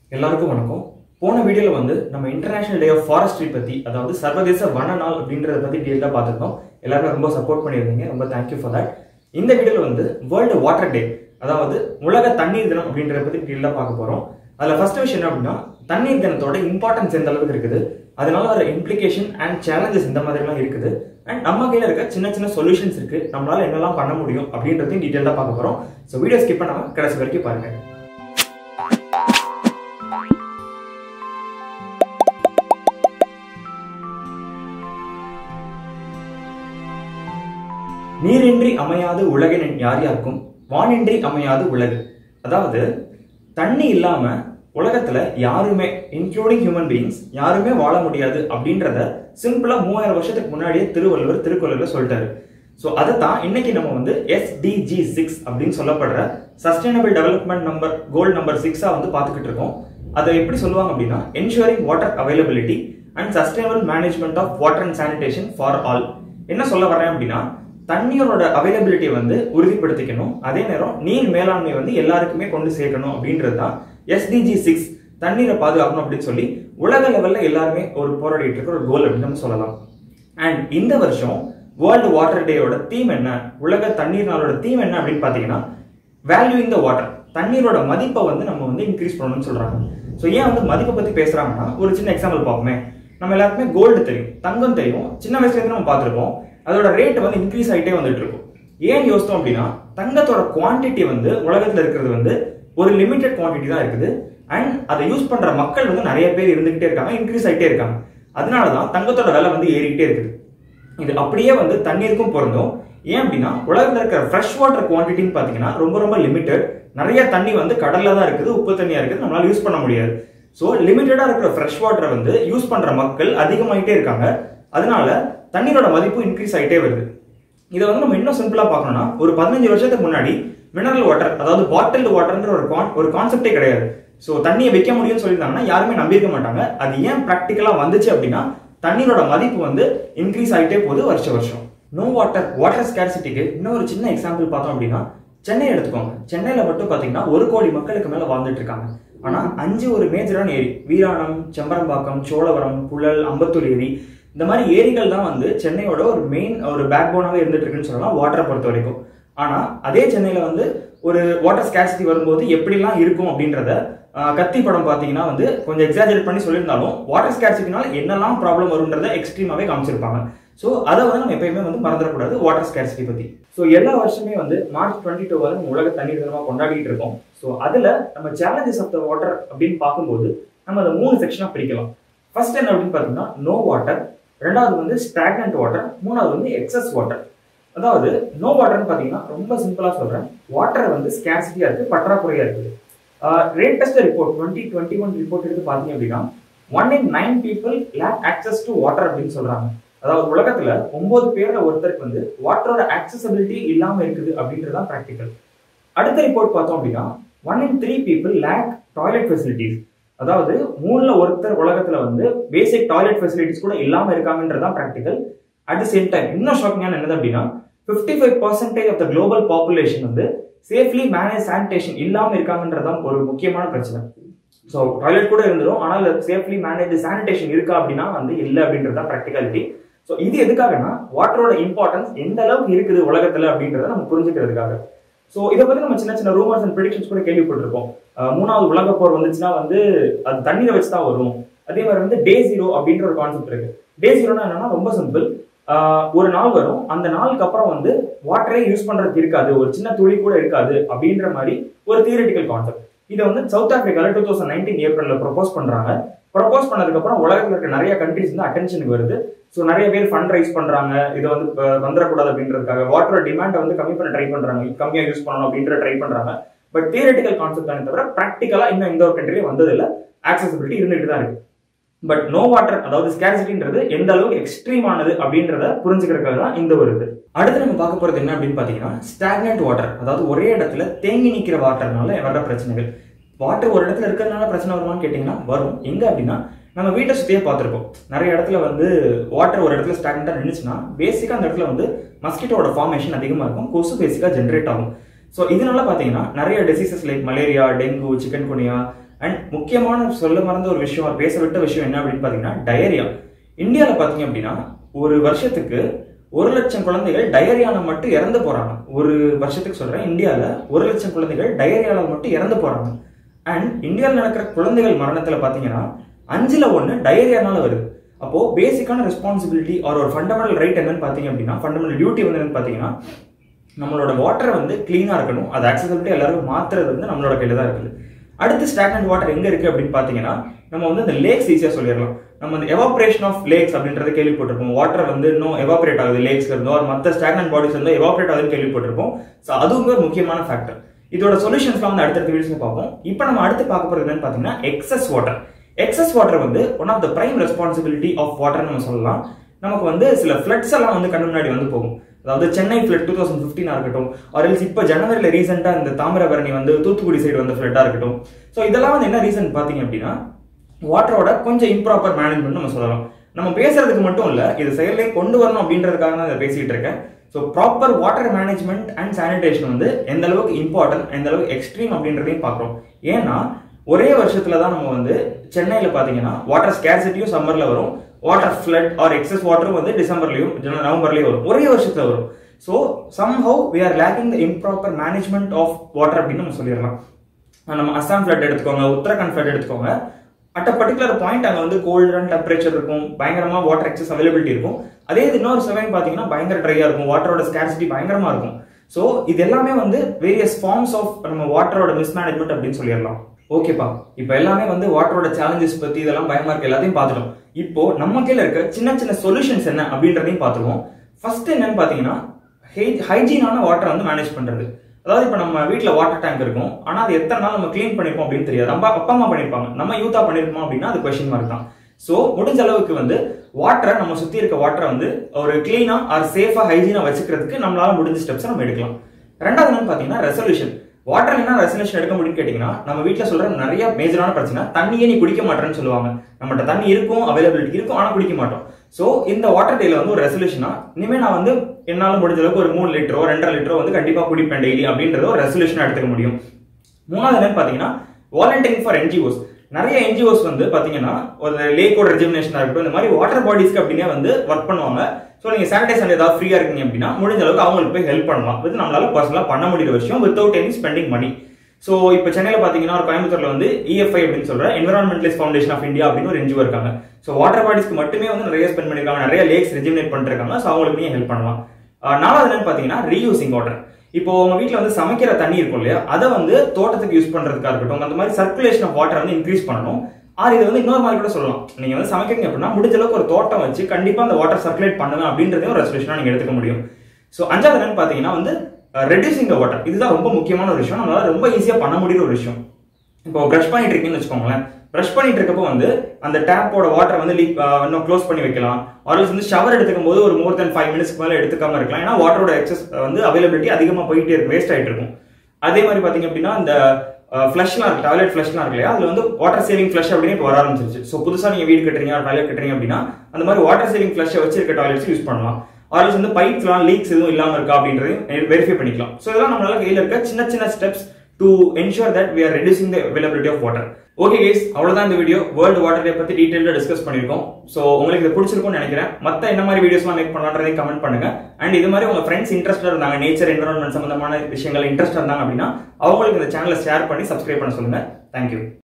எல்லாருக்கும் வணக்கம் போன வீடியோல வந்து நம்ம இன்டர்நேஷனல் டே ஆஃப் ஃபாரஸ்ட்ரி பத்தி அதாவது சர்வதேச வன நாள் அப்படின்றத பத்தி டீட்டெயிலாக பார்த்துருந்தோம் எல்லாருமே ரொம்ப சப்போர்ட் பண்ணியிருந்தீங்க ரொம்ப தேங்க்யூ ஃபார் தட் இந்த வீடியோல வந்து வேர்ல்டு வாட்டர் டே அதாவது உலக தண்ணீர் தினம் அப்படின்றத பத்தி டீட்டெயிலாக பார்க்க போறோம் அதுல ஃபர்ஸ்ட் விஷயம் என்ன அப்படின்னா தண்ணீர் தினத்தோட இம்பார்ட்டன்ஸ் எந்த அளவுக்கு இருக்குது அதனால வர இம்ப்ளிகேஷன் அண்ட் சேலஞ்சஸ் இந்த மாதிரிலாம் இருக்குது அண்ட் நம்ம கையில இருக்க சின்ன சின்ன சொல்யூஷன்ஸ் இருக்கு நம்மளால என்னெல்லாம் பண்ண முடியும் அப்படின்றதையும் டீட்டெயிலாக பார்க்க போறோம் ஸோ வீடியோ ஸ்கிப் பண்ணாம கடைசி வரைக்கும் பாருங்க நீரின்றி அமையாது உலகினின் யார் யாருக்கும் வானின்றி அமையாது உலகு அதாவது தண்ணி இல்லாம உலகத்துல யாருமே இன்க்ளூடிங் ஹியூமன் பீயிங்ஸ் யாருமே வாழ முடியாது அப்படின்றத சிம்பிளா மூவாயிரம் வருஷத்துக்கு முன்னாடியே திருவள்ளுவர் திருக்குறள்ல சொல்லிட்டாரு ஸோ அதை தான் இன்னைக்கு நம்ம வந்து எஸ்டிஜி சிக்ஸ் அப்படின்னு சொல்லப்படுற sustainable development number goal number சிக்ஸா வந்து பார்த்துக்கிட்டு இருக்கோம் அதை எப்படி சொல்லுவாங்க அப்படின்னா ensuring water availability and sustainable management of water and sanitation for all என்ன சொல்ல வரேன் அப்படின்னா தண்ணீரோட அவைலபிலிட்டி வந்து உறுதிப்படுத்திக்கணும் அதே நேரம் நீர் மேலாண்மை வந்து எல்லாருக்குமே கொண்டு சேர்க்கணும் அப்படின்றது தான் எஸ்டிஜி சிக்ஸ் தண்ணீரை பாதுகாக்கணும் அப்படின்னு சொல்லி உலக லெவல்ல எல்லாருமே ஒரு போராடிட்டு இருக்கிற ஒரு கோல் அப்படின்னு நம்ம சொல்லலாம் அண்ட் இந்த வருஷம் வேர்ல்டு வாட்டர் டேயோட தீம் என்ன உலக தண்ணீர் நாளோட தீம் என்ன அப்படின்னு பாத்தீங்கன்னா வேல்யூயிங் த வாட்டர் தண்ணீரோட மதிப்பை வந்து நம்ம வந்து இன்க்ரீஸ் பண்ணணும்னு சொல்றாங்க ஸோ ஏன் வந்து மதிப்பை பத்தி பேசுறாங்கன்னா ஒரு சின்ன எக்ஸாம்பிள் பார்ப்போமே நம்ம எல்லாருக்குமே கோல்டு தெரியும் தங்கம் தெரியும் சின்ன வயசுல இருந்து நம்ம பார்த்துருப்போம் அதோட ரேட் வந்து இன்க்ரீஸ் ஆகிட்டே வந்துட்டு இருக்கும் ஏன் யோசித்தோம் அப்படின்னா தங்கத்தோட குவான்டிட்டி வந்து உலகத்துல இருக்கிறது வந்து ஒரு லிமிடெட் குவான்டிட்டி தான் இருக்குது அண்ட் அதை யூஸ் பண்ற மக்கள் வந்து நிறைய பேர் இருந்துகிட்டே இருக்காங்க இன்க்ரீஸ் ஆகிட்டே இருக்காங்க அதனால தான் தங்கத்தோட விலை வந்து ஏறிக்கிட்டே இருக்குது இது அப்படியே வந்து தண்ணீருக்கும் பொருந்தும் ஏன் அப்படின்னா உலகத்தில் இருக்கிற ஃப்ரெஷ் வாட்டர் குவான்டிட்டின்னு பார்த்தீங்கன்னா ரொம்ப ரொம்ப லிமிட்டட் நிறைய தண்ணி வந்து கடல்ல தான் இருக்குது உப்பு தண்ணியா இருக்குது நம்மளால யூஸ் பண்ண முடியாது ஸோ லிமிட்டடா இருக்கிற ஃப்ரெஷ் வாட்டரை வந்து யூஸ் பண்ற மக்கள் அதிகமாயிட்டே இருக்காங்க அதனால தண்ணீரோட மதிப்பு இன்க்ரீஸ் ஆகிட்டே வருது இதை வந்து நம்ம இன்னும் சிம்பிளா பார்க்கணும்னா ஒரு பதினஞ்சு வருஷத்துக்கு முன்னாடி மினரல் வாட்டர் அதாவது பாட்டில்டு வாட்டர்ன்ற ஒரு கான் ஒரு கான்செப்டே கிடையாது ஸோ தண்ணியை வைக்க முடியும்னு சொல்லியிருந்தாங்கன்னா யாருமே நம்பியிருக்க மாட்டாங்க அது ஏன் ப்ராக்டிக்கலா வந்துச்சு அப்படின்னா தண்ணீரோட மதிப்பு வந்து இன்க்ரீஸ் ஆகிட்டே போகுது வருஷ வருஷம் நோ வாட்டர் வாட்டர் ஸ்கேர்சிட்டிக்கு இன்னும் ஒரு சின்ன எக்ஸாம்பிள் பார்த்தோம் அப்படின்னா சென்னை எடுத்துக்கோங்க சென்னையில மட்டும் பாத்தீங்கன்னா ஒரு கோடி மக்களுக்கு மேல வாழ்ந்துட்டு இருக்காங்க ஆனா அஞ்சு ஒரு மேஜரான ஏரி வீராணம் செம்பரம்பாக்கம் சோழவரம் புழல் அம்பத்தூர் ஏரி இந்த மாதிரி ஏரிகள் தான் வந்து சென்னையோட ஒரு மெயின் ஒரு பேக் போனாவே இருந்துட்டு இருக்குன்னு சொல்லலாம் வாட்டரை பொறுத்த வரைக்கும் ஆனா அதே சென்னையில வந்து ஒரு வாட்டர் ஸ்கேர்சிட்டி வரும்போது எப்படிலாம் இருக்கும் அப்படின்றத கத்தி படம் பார்த்தீங்கன்னா வந்து கொஞ்சம் எக்ஸாஜரேட் பண்ணி சொல்லியிருந்தாலும் வாட்டர் ஸ்கேர்சிட்டினால என்னெல்லாம் ப்ராப்ளம் வரும்ன்றத எக்ஸ்ட்ரீமாவே காமிச்சிருப்பாங்க ஸோ அதை வந்து நம்ம எப்பயுமே வந்து மறந்துடக்கூடாது வாட்டர் ஸ்கேர்சிட்டி பத்தி ஸோ எல்லா வருஷமே வந்து மார்ச் டுவெண்ட்டி டூ வந்து நம்ம உலக தண்ணீர் தினமாக கொண்டாடிட்டு இருக்கோம் ஸோ அதுல நம்ம சேலஞ்சஸ் ஆஃப் த வாட்டர் அப்படின்னு பார்க்கும்போது நம்ம அதை மூணு செக்ஷனாக பிரிக்கலாம் ஃபர்ஸ்ட் என்ன அப்படின்னு பார்த்தீங்கன்னா நோ வாட்டர் ரெண்டாவது வந்து ஸ்டாக்னன்ட் வாட்டர் மூணாவது வந்து எக்ஸஸ் வாட்டர் அதாவது நோ வாட்டர்னு பார்த்தீங்கன்னா ரொம்ப சிம்பிளாக சொல்கிறேன் வாட்டர் வந்து ஸ்கேர்சிட்டியாக இருக்குது பற்றாக்குறையாக இருக்குது latest report twenty twenty one report எடுத்து பார்த்தீங்க அப்படின்னா one in nine people lack access to water அப்படின்னு சொல்றாங்க அதாவது உலகத்துல ஒன்பது பேர்ல ஒருத்தருக்கு வந்து வாட்டரோட ஆக்சசபிலிட்டி இல்லாம இருக்குது அப்படின்றதான் ப்ராக்டிக்கல் அடுத்த ரிப்போர்ட் பார்த்தோம் அப்படின்னா one in three people lack toilet facilities அதாவது மூணுல ஒருத்தர் உலகத்துல வந்து பேசிக் டாய்லெட் ஃபெசிலிட்டிஸ் கூட இல்லாம இருக்காங்கன்றதான் practical at the same time இன்னும் ஷாக்கிங்கான என்னது அப்படின்னா fifty five percentage of the global population வந்து சேஃப்லி மேனேஜ் சானிடேஷன் இல்லாம இருக்காங்கன்றதான் ஒரு முக்கியமான பிரச்சனை ஸோ டாய்லெட் கூட இருந்துடும் ஆனால் சேஃப்லி மேனேஜ் சானிடேஷன் இருக்கா அப்படின்னா வந்து இல்லை அப்படின்றது தான் ப்ராக்டிகாலிட்டி ஸோ இது எதுக்காகனா வாட்டரோட இம்பார்ட்டன்ஸ் எந்த அளவுக்கு இருக்குது உலகத்துல அப்படின்றத நம்ம புரிஞ்சுக்கிறதுக்காக ஸோ இதை பத்தி நம்ம சின்ன சின்ன ரூமர்ஸ் அண்ட் ப்ரிடிக்ஷன்ஸ் கூட கேள்விப்பட்டிருக்கோம் மூணாவது உலக போர் வந்துச்சுன்னா வந்து அது தண்ணீரை வச்சு தான் வரும் அதே மாதிரி வந்து டே ஜீரோ அப்படின்ற ஒரு கான்செப்ட் இருக்கு டே ஜீரோனா என்னன்னா ரொம்ப சிம்பிள் ஒரு நாள் வரும் அந்த நாளுக்கு அப்புறம் வந்து வாட்டரே யூஸ் பண்றதுக்கு இருக்காது ஒரு சின்ன துளி கூட இருக்காது அப்படின்ற மாதிரி ஒரு தியரட்டிக்கல் கான்செப்ட் இதை வந்து சவுத் ஆப்பிரிக்கால டூ தௌசண்ட் நைன்டீன் ஏப்ரல்ல ப்ரொபோஸ் பண்றாங்க ப்ரொபோஸ் பண்ணதுக்கு அப்புறம் உலகத்தில் இருக்க நிறைய கண்ட்ரிஸ் வந்து அட்டென்ஷனுக்கு வருது ஸோ நிறைய பேர் ஃபண்ட் ரைஸ் பண்றாங்க இதை வந்து வந்துடக்கூடாது அப்படின்றதுக்காக வாட்டரோட டிமாண்டை வந்து கம்மி பண்ண ட்ரை பண்றாங்க கம்மியா யூஸ் பண்ணணும் அப்படின்ற ட்ரை பண்றாங்க பட் தியரட்டிக்கல் கான்செப்ட் தானே தவிர ப்ராக்டிக்கலா இன்னும் எந்த ஒரு கண்ட்ரியும் வந்ததில்ல ஆக்சசிபிலிட்டி இருந்துட்டு தான் இருக்கு பட் நோ வாட்டர் அதாவது ஸ்கேர்சிட்டின்றது எந்த அளவுக்கு எக்ஸ்ட்ரீம் ஆனது அப்படின்றத புரிஞ்சுக்கிறதுக்காக தான் இந்த ஒரு இது அடுத்து நம்ம பார்க்க போறது என்ன அப்படின்னு பாத்தீங்கன்னா ஸ்டாக்னன்ட் வாட்டர் அதாவது ஒரே இடத்துல தேங்கி நிக்கிற வாட்டர்னால வர்ற பிரச்சனைகள் வாட்டர் ஒரு இடத்துல இருக்கிறதுனால பிரச்சனை வருமான்னு கேட்டீங்கன்னா வரும் எங்க அப்படின்னா நம்ம வீட்டை சுற்றியே பார்த்துருப்போம் நிறைய இடத்துல வந்து வாட்டர் ஒரு இடத்துல ஸ்டாக்னண்டாக நின்றுச்சுன்னா பேசிக்காக அந்த இடத்துல வந்து மஸ்கிட்டோட ஃபார்மேஷன் அதிகமாக இருக்கும் கொசு பேசிக்காக ஜென்ரேட் ஆகும் ஸோ இதனால பார்த்தீங்கன்னா நிறைய diseases like malaria dengue chikungunya and முக்கியமான சொல்ல மறந்த ஒரு விஷயம் பேச விட்ட விஷயம் என்ன அப்படின்னு பார்த்தீங்கன்னா டயரியா இந்தியாவில் பார்த்தீங்க அப்படின்னா ஒரு வருஷத்துக்கு ஒரு லட்சம் குழந்தைகள் டயரியால மட்டும் இறந்து போறாங்க ஒரு வருஷத்துக்கு சொல்றேன் இந்தியாவில் ஒரு லட்சம் குழந்தைகள் டயரியால மட்டும் இறந்து போறாங்க அண்ட் இந்தியாவில் நடக்கிற குழந்தைகள் மரணத்துல பார்த்தீங்கன்னா அஞ்சுல ஒன்று டயரியானால வருது அப்போ பேசிக்கான ரெஸ்பான்சிபிலிட்டி ஆர் ஒரு ஃபண்டமெண்டல் ரைட் என்னன்னு பார்த்தீங்க அப்படின்னா ஃபண்டமெண்டல் டியூட்டி வந்து என்னன்னு பார்த்தீங்கன்னா நம்மளோட வாட்டர் வந்து க்ளீனாக இருக்கணும் அது ஆக்சசபிலிட்டி எல்லாருக்கும் மாத்துறது வந்து நம்மளோட கையில் தான் இருக்குது அடுத்து ஸ்டாக்னட் வாட்டர் எங்கே இருக்குது அப்படின்னு பார்த்தீங்கன்னா நம்ம வந்து இந்த லேக்ஸ் ஈஸியாக சொல்லிடலாம் நம்ம இந்த எவாப்ரேஷன் ஆஃப் லேக்ஸ் அப்படின்றத கேள்விப்பட்டிருப்போம் வாட்டர் வந்து இன்னும் எவாப்ரேட் ஆகுது லேக்ஸ்ல இருந்தோ ஒரு மற்ற ஸ்டாக்னட் பாடிஸ் இருந்தோ எவாப்ரேட் ஆகுதுன்னு கேள்விப்பட்டிருப்போம் ஸோ அதுவுமே ஒரு முக்கியமான ஃபேக்டர் இதோட சொல்யூஷன்ஸ்லாம் வந்து அடுத்தடுத்த வீடியோஸ்ல பார்ப்போம் இப்போ நம்ம அடுத்து பார்க்க போகிறது என்னன்னு பார்த்தீங்கன்னா எக்ஸஸ் வாட்டர் எக்ஸஸ் வாட்டர் வந்து one of the prime responsibility of water நம்ம சொல்லலாம் நமக்கு வந்து சில ஃப்ளட்ஸ் எல்லாம் வந்து கண்ணு முன்னாடி வந்து போகும் அதாவது சென்னை ஃப்ளட் டூ தௌசண்ட் ஃபிஃப்டீனா இருக்கட்டும் ஆர்எல்ஸ் இப்போ ஜனவரியில் ரீசெண்டாக இந்த தாமிரபரணி வந்து தூத்துக்குடி சைடு வந்த ஃப்ளட்டாக இருக்கட்டும் ஸோ இதெல்லாம் வந்து என்ன ரீசன் பார்த்தீங்க அப்படின்னா வாட்டரோட கொஞ்சம் இம்ப்ராப்பர் மேனேஜ்மெண்ட் நம்ம சொல்லலாம் நம்ம பேசுறதுக்கு மட்டும் இல்லை இது செயலே கொண்டு வரணும் அப்படின்றதுக்காக தான் இதை பேசிட்டு இருக்கேன் so proper water management and sanitation வந்து எந்த அளவுக்கு இம்பார்ட்டன்ட் எந்த அளவுக்கு எக்ஸ்ட்ரீம் அப்படின்றதையும் பார்க்குறோம் ஏன்னா ஒரே வருஷத்துல தான் நம்ம வந்து சென்னையில் பார்த்தீங்கன்னா வாட்டர் ஸ்கேர்சிட்டியும் சம்மர்ல வரும் வாட்டர் ஃப்ளட் ஆர் எக்ஸஸ் வாட்டரும் வந்து டிசம்பர்லயும் நவம்பர்லயும் வரும் ஒரே வருஷத்துல வரும் so somehow we are lacking the improper management of water அப்படின்னு நம்ம சொல்லிடலாம் நம்ம அஸ்ஸாம் ஃப்ளட் எடுத்துக்கோங்க உத்தரகாண்ட் ஃப்ளட் எடுத்துக்கோங்க அட் அ பர்டிகுலர் பாயிண்ட் அங்கே வந்து கோல்டான டெம்பரேச்சர் இருக்கும் பயங்கரமா வாட்டர் எக்ஸஸ் அவைலபிலிட்டி இருக்கும் அதே இது இன்னொரு சமயம் பார்த்தீங்கன்னா பயங்கர ட்ரையா இருக்கும் வாட்டரோட ஸ்கேர்சிட்டி பயங்கரமா இருக்கும் ஸோ இது எல்லாமே வந்து வேரியஸ் ஃபார்ம்ஸ் ஆஃப் நம்ம வாட்டரோட மிஸ்மேனேஜ்மெண்ட் அப்படின்னு சொல்லிடலாம் ஓகேப்பா இப்போ எல்லாமே வந்து வாட்டரோட சேலஞ்சஸ் பத்தி இதெல்லாம் பயமா இருக்கு எல்லாத்தையும் பார்த்துட்டோம் இப்போ நம்ம கீழ இருக்க சின்ன சின்ன சொல்யூஷன்ஸ் என்ன அப்படின்றதையும் பார்த்துருவோம் ஃபர்ஸ்ட் என்னன்னு பார்த்தீங்கன்னா ஹைஜீனான வாட்டரை வந்து மேனேஜ் பண்றது அதாவது இப்போ நம்ம வீட்டில் வாட்டர் டேங்க் இருக்கும் ஆனால் அது எத்தனை நாள் நம்ம க்ளீன் பண்ணிருப்போம் அப்படின்னு தெரியாது நம்ம அப்பா அம்மா பண்ணியிருப்பாங்க நம்ம யூத்தா பண்ணிருப்போம் அப்படின்னா அது கொஸ்டின் மார்க் தான் ஸோ முடிஞ்ச அளவுக்கு வந்து வாட்டரை நம்ம சுற்றி இருக்க வாட்டரை வந்து ஒரு க்ளீனாக ஆர் சேஃபாக ஹைஜீனாக வச்சுக்கிறதுக்கு நம்மளால முடிஞ்ச ஸ்டெப்ஸை நம்ம எடுக்கலாம் ரெண்டாவது என்னன்னு பார்த்தீங்கன்னா ரெசல்யூஷன் வாட்டர் என்ன ரெசல்யூஷன் எடுக்க முடியும்னு கேட்டிங்கன்னா நம்ம வீட்டில் சொல்ற நிறைய மேஜரான பிரச்சனை தண்ணியே நீ குடிக்க மாட்டேன்னு சொல்லுவாங்க நம்மகிட்ட தண்ணி இருக்கும் அவைலபிலிட்டி இருக்கும் ஆனால் குடிக்க மாட்டோம் ஸோ இந்த வாட்டர் டேல வந்து ஒரு ரெசல்யூஷனா இனிமேல் நான் வந்து என்னால் முடிஞ்ச அளவுக்கு ஒரு மூணு லிட்டரோ ரெண்டரை லிட்டரோ வந்து கண்டிப்பாக குடிப்பேன் டெய்லி அப்படின்றத ஒரு ரெசல்யூஷனா எடுத்துக்க முடியும் மூணாவது என்னன்னு பார்த்தீங்கன்னா வாலண்டியரிங் ஃபார் என்ஜிஓஸ் நிறைய என்ஜிஓஸ் வந்து பார்த்தீங்கன்னா ஒரு லேக்கோட ரெஜிமினேஷனாக இருக்கட்டும் இந்த மாதிரி வாட்டர் பாடிஸ்க்கு அப்படின்னே வந்து ஒர்க் பண்ணுவாங்க ஸோ நீங்கள் சானிடைசர் ஏதாவது ஃப்ரீயாக இருக்கீங்க அப்படின்னா முடிஞ்ச அளவுக்கு அவங்களுக்கு போய் ஹெல்ப் பண்ணலாம் இது நம்மளால பர்சனலாக பண்ண முடியுற விஷயம் without any spending money so இப்போ சென்னையில் பார்த்தீங்கன்னா ஒரு கோயம்புத்தூர்ல வந்து இஎஃப்ஐ அப்படின்னு சொல்ற என்வரான்மெண்டலிஸ்ட் ஃபவுண்டேஷன் ஆஃப் இந்தியா அப்படின்னு ஒரு என்ஜிஓ இருக்காங்க ஸோ வாட்டர் பாடிஸ்க்கு மட்டுமே வந்து நிறைய ஸ்பெண்ட் பண்ணிருக்காங்க நிறைய லேக்ஸ் ரெஜிமினேட் பண்ணிருக்காங்க ஸோ அவங்களுக்கு நீங்க ஹெல்ப் பண்ணலாம் நாலாவது என்னன்னு பார்த்தீங்கன்னா ரீயூசிங் வாட்டர் இப்போ உங்க வீட்டில் வந்து சமைக்கிற தண்ணி இருக்கும் இல்லையா அதை வந்து தோட்டத்துக்கு யூஸ் பண்றதுக்காக இருக்கட்டும் அந்த மாதிரி சர்க்குலேஷன் ஆஃப் வாட்டர் வந்து இன்க்ரீஸ் பண்ணணும் ஆறு இது வந்து இன்னொரு மாதிரி கூட சொல்லலாம் நீங்க வந்து சமைக்கிறீங்க அப்படின்னா முடிஞ்ச அளவுக்கு ஒரு தோட்டம் வச்சு கண்டிப்பா அந்த வாட்டர் சர்க்குலேட் பண்ணுங்க அப்படின்றதையும் ஒரு ரெசல்யூஷனா நீங்க எடுத்துக்க முடியும் ஸோ அஞ்சாவது என்னன்னு பாத்தீங்கன்னா வந்து ரெடியூசிங் த வாட்டர் இதுதான் ரொம்ப முக்கியமான ஒரு விஷயம் நம்மளால ரொம்ப ஈஸியா பண்ண முடியுற ஒரு விஷயம் இப்போ ப்ரஷ் பண்ணிட்டு இருக்கீங்கன்னு வச்சுக்கோங்களேன் ப்ரஷ் பண்ணிட்டு இருக்கப்போ வந்து அந்த டேப்போட வாட்டர் வந்து லீக் இன்னும் க்ளோஸ் பண்ணி வைக்கலாம் ஆர்எல்ஸ் வந்து ஷவர் எடுத்துக்கும் போது ஒரு மோர் தென் ஃபைவ் மினிட்ஸ்க்கு மேலே எடுத்துக்காம இருக்கலாம் ஏன்னா வாட்டரோட எக்ஸஸ் வந்து அவைலபிலிட்டி அதிகமாக போயிட்டே இருக்கு வேஸ்ட் ஆயிட்டு இருக்கும் அதே மாதிரி பாத்தீங்க அப்படின்னா இந்த ஃப்ளஷ்லாம் இருக்கு டாய்லெட் ஃப்ளஷ்லாம் இருக்கு இல்லையா அதுல வந்து வாட்டர் சேவிங் ஃப்ளஷ் அப்படின்னு இப்போ வர ஆரம்பிச்சிருச்சு ஸோ புதுசா நீங்க வீடு கட்டுறீங்க டாய்லெட் கட்டுறீங்க அப்படின்னா அந்த மாதிரி வாட்டர் சேவிங் ஃப்ளஷை வச்சிருக்க டாய்லெட்ஸ் யூஸ் பண்ணலாம் ஆர்எல்ஸ் வந்து பைப்ஸ்லாம் லீக்ஸ் எதுவும் இல்லாம இருக்கா அப்படின்றதையும் வெரிஃபை பண்ணிக்கலாம் ஸோ இதெல்லாம் நம்மளால கையில் இருக்க சின்ன சின்ன steps to ensure that we are reducing the availability of water okay guys அவ்வளவுதான் இந்த வீடியோ வேர்ல்டு வாட்டர் டே பத்தி டீடைல்டா டிஸ்கஸ் பண்ணிருக்கோம் சோ உங்களுக்கு இது பிடிச்சிருக்கும்னு நினைக்கிறேன் மத்த என்ன மாதிரி வீடியோஸ்லாம் மேக் பண்ணலான்றதையும் கமெண்ட் பண்ணுங்க அண்ட் இது மாதிரி உங்க ஃப்ரெண்ட்ஸ் இன்ட்ரெஸ்டா இருந்தாங்க நேச்சர் என்வரன்மெண்ட் சம்பந்தமான விஷயங்கள் இன்ட்ரெஸ்ட் இருந்தாங்க அப்படின்னா அவங்களுக்கு இந்த சேனலை ஷேர் பண்ணி சப்ஸ்கிரைப் பண்ண சொல்லுங்க தேங்க்யூ